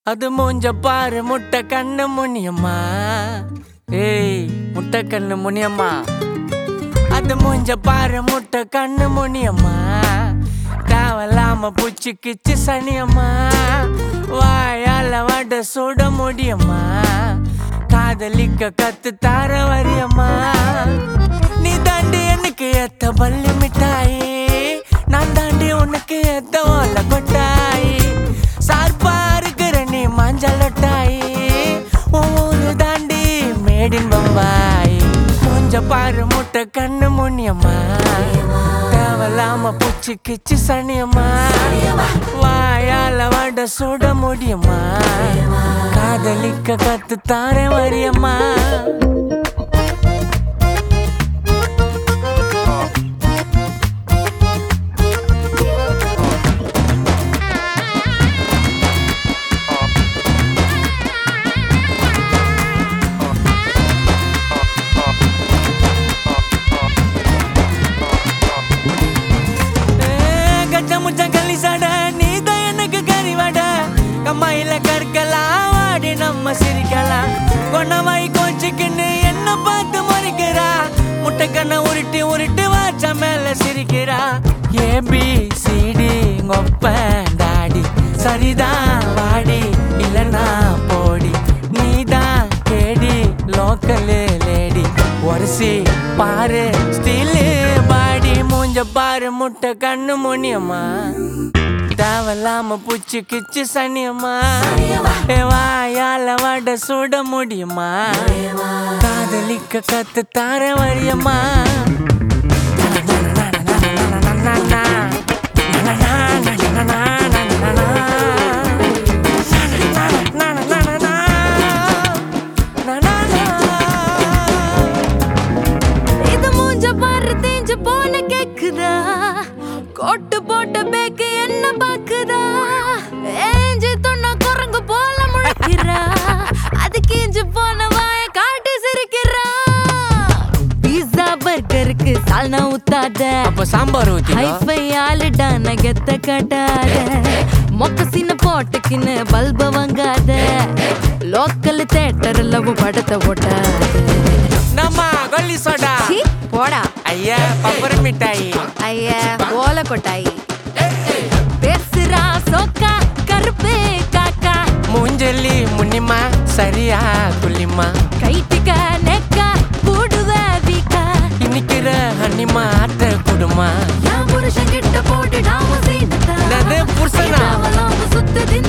அது மூஞ்ச பாரு முட்டை கண்ணு முனியம்மா ஏய் முட்டை கண்ணு முனியம்மா அது மூஞ்ச பாரு முட்டை கண்ணு முனியம்மா தேவலாம பூச்சி கிச்சு சனியம்மா வாயால வட சுட முடியுமா காதலிக்க கத்து தார வரியம்மா நீ தாண்டி எனக்கு ஏத்த பள்ளி மிட்டாய் நான் தாண்டி உனக்கு ஏத்த ஓல கொட்டாய் சார்பா இருக்கிற நீ மஞ்சள் ஒட்டாய் உன் ஊரு தாண்டி மேடின் பம்பாய் மூஞ்ச பாரு முட்டை கண்ணு முனியம்மா தேவலாம பூச்சி கிச்சு சனியம்மா வாயால வட சுட முடியுமா காதலிக்க கத்து தாரே வரியம்மா கச்ச முச்ச கள்ளி சட நீதான் எனக்கு கறிவட கம்மாயில கற்கலாம் வாடி நம்ம சிரிக்கலாம் கொண்டவாய் கோச்சிக்கின்னு என்ன பார்த்து மறிக்கிறா முட்டை கண்ணை உருட்டி உருட்டி வாச்ச மேல சிரிக்கிறா ஏபி சிடி ngொப்ப டாடி சரிதான் வாடி இல்லனா போடி நீதான் கேடி லோக்கல் லேடி ஒரசி பாரு ஸ்டீலு பாடி மூஞ்ச பாரு முட்டை கண்ணு முனியம்மா தேவலாம பூச்சி கிச்சு சனியம்மா ஏ வாயால வட சுட முடியுமா காதலிக்க கத்து தார வரியம்மா இது மூஞ்ச பாரு தேஞ்சு போன கேக்குதா கோட்டு போட்ட பேக்கு என்ன பாக்குதா ஏஞ்சு தொன்ன குரங்கு போல முழிக்கிறா அது கீஞ்சு போன வாய காட்டி சிரிக்கிறா பீஸா பர்கருக்கு சால்னா ஊத்தாத அப்ப சாம்பார் ஊத்தி ஹைஃபை ஆளுடா நகத்த காட்டாத மொக்கசின போட்டுக்கின்னு பல்ப வாங்காத லோக்கல் தேட்டர்ல உன் படத்தை ஓட்டாத நம்ம கொல்லி சோடா சீ, போடா ஐயா பப்பர மிட்டாய் ஐயா ஓல கொட்டாய் பேசுறா சோக்கா கருப்பு காக்கா மூஞ்சல்லி முன்னிமா சரியா குள்ளிமா கைட்டுக்க நெக்கா கூடுவ வீக்கா இன்னிக்கிற ஹன்னிமா ஆட்ட குடுமா என் புருஷன் கிட்ட போட்டு நாம சீனத்தா என்னது புருஷனா? அவளாம சுத்துது